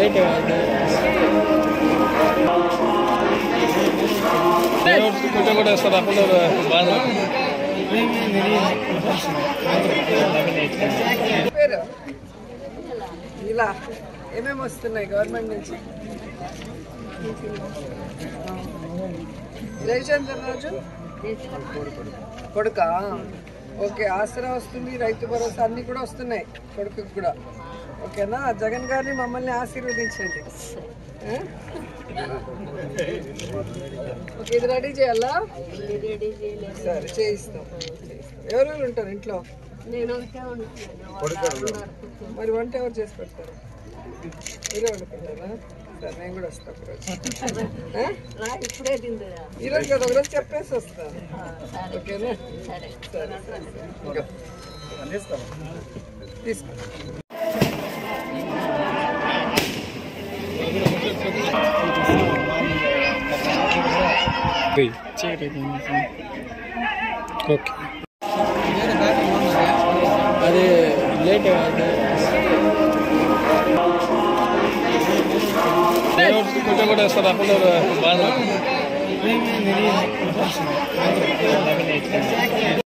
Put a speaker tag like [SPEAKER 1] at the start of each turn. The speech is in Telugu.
[SPEAKER 1] లేట్ కొంచెం కూడా వస్తారు అప్పుడు బాధ
[SPEAKER 2] పేరు ఇలా ఏమేమి వస్తున్నాయి గవర్నమెంట్ నుంచి జయచంద్ర రాజు కొడుకా ఓకే ఆసరా వస్తుంది రైతు భరోసా అన్ని కూడా వస్తున్నాయి కొడుకుకి కూడా ఓకేనా జగన్ గారిని మమ్మల్ని ఆశీర్వదించండి ఆ? ఓకే ఇది రెడీ చేయాలా సరే చేయిస్తాం ఎవరెవరు ఉంటారు ఇంట్లో మరి వంట ఎవరు చేసి పెడతారు మీరే వండుకుంటారా సరే నేను కూడా వస్తా ఒకరోజు ఆ?
[SPEAKER 3] ఇప్పుడే తిందిరా
[SPEAKER 2] ఈరోజు కదా ఒకరోజు చెప్పేసి వస్తాను ఓకేనా
[SPEAKER 3] సరే
[SPEAKER 2] సరే సరే ఇంకా. తీసుకో
[SPEAKER 1] ఓకే అది లేట్ కొంచెం కూడా వస్తారు అప్పుడు బాధ